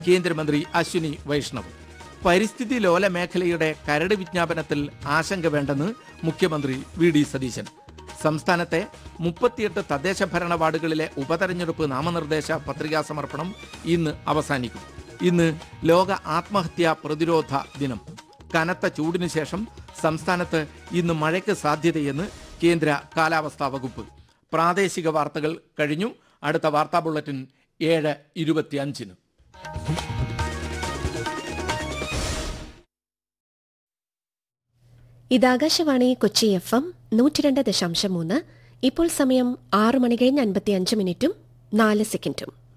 കേന്ദ്രമന്ത്രി അശ്വിനി വൈഷ്ണവ് പരിസ്ഥിതി ലോല മേഖലയുടെ കരട് വിജ്ഞാപനത്തിൽ ആശങ്ക വേണ്ടെന്ന് മുഖ്യമന്ത്രി വി ഡി സതീശൻ സംസ്ഥാനത്തെ മുപ്പത്തിയെട്ട് തദ്ദേശ ഭരണ വാർഡുകളിലെ ഉപതെരഞ്ഞെടുപ്പ് നാമനിർദ്ദേശ പത്രികാ സമർപ്പണം ഇന്ന് അവസാനിക്കും ഇന്ന് ലോക ആത്മഹത്യാ പ്രതിരോധ ദിനം കനത്ത ചൂടിനു ശേഷം സംസ്ഥാനത്ത് ഇന്ന് മഴയ്ക്ക് സാധ്യതയെന്ന് കേന്ദ്ര കാലാവസ്ഥാ വകുപ്പ് പ്രാദേശിക വാർത്തകൾ കഴിഞ്ഞു അടുത്ത വാർത്താ ബുള്ളറ്റിൻ ഏഴ് ഇരുപത്തിയഞ്ചിന് ഇതാകാശവാണി കൊച്ചി എഫ് എം നൂറ്റിരണ്ട് ദശാംശം മൂന്ന് ഇപ്പോൾ സമയം ആറ് മണി കഴിഞ്ഞ് അൻപത്തിയഞ്ച് മിനിറ്റും നാല് സെക്കൻഡും